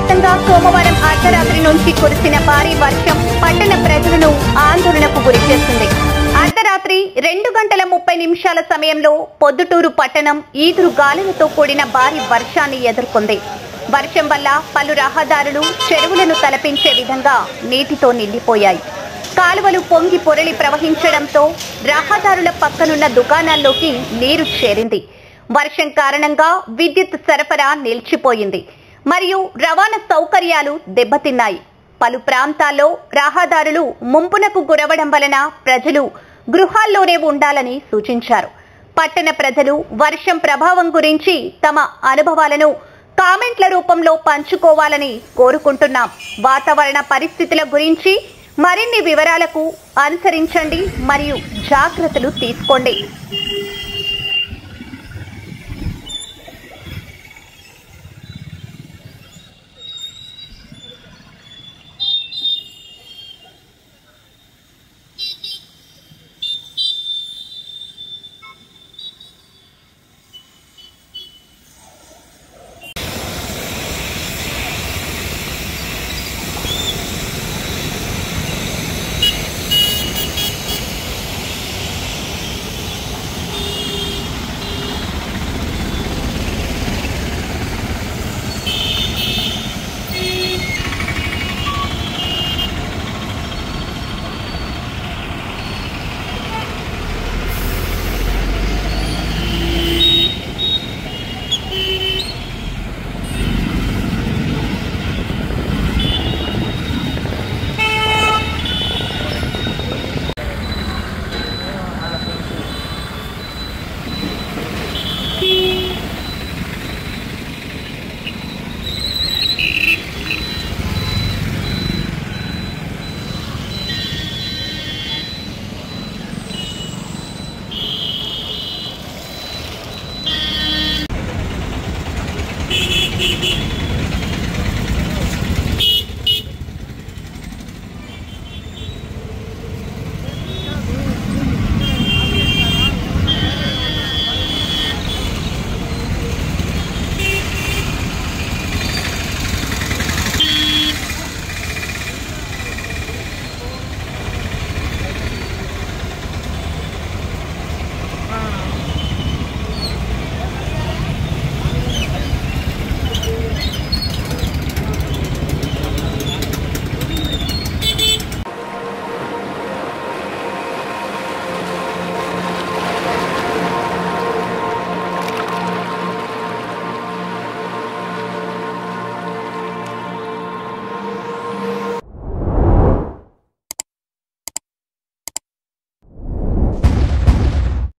వ్యాప్తంగా సోమవారం అర్ధరాత్రి నుంచి కురిసిన భారీ వర్షం పట్టణ ప్రజలను ఆందోళనకు గురిచేస్తుంది అర్ధరాత్రి రెండు గంటల ముప్పై నిమిషాల సమయంలో పొద్దుటూరు పట్టణం ఈదురు గాలులతో కూడిన భారీ వర్షాన్ని ఎదుర్కొంది వర్షం వల్ల పలు రహదారులు చెరువులను తలపించే విధంగా నీటితో నిండిపోయాయి కాలువలు పొంగి పొరలి ప్రవహించడంతో రహదారుల పక్కనున్న దుకాణాల్లోకి నీరు చేరింది వర్షం కారణంగా విద్యుత్ సరఫరా నిలిచిపోయింది మరియు రవాణా సౌకర్యాలు దెబ్బతిన్నాయి పలు ప్రాంతాల్లో రహదారులు ముంపునకు గురవడం వలన ప్రజలు గృహాల్లోనే ఉండాలని సూచించారు పట్టణ ప్రజలు వర్షం ప్రభావం గురించి తమ అనుభవాలను కామెంట్ల రూపంలో పంచుకోవాలని కోరుకుంటున్నాం వాతావరణ పరిస్థితుల గురించి మరిన్ని వివరాలకు అనుసరించండి మరియు జాగ్రత్తలు తీసుకోండి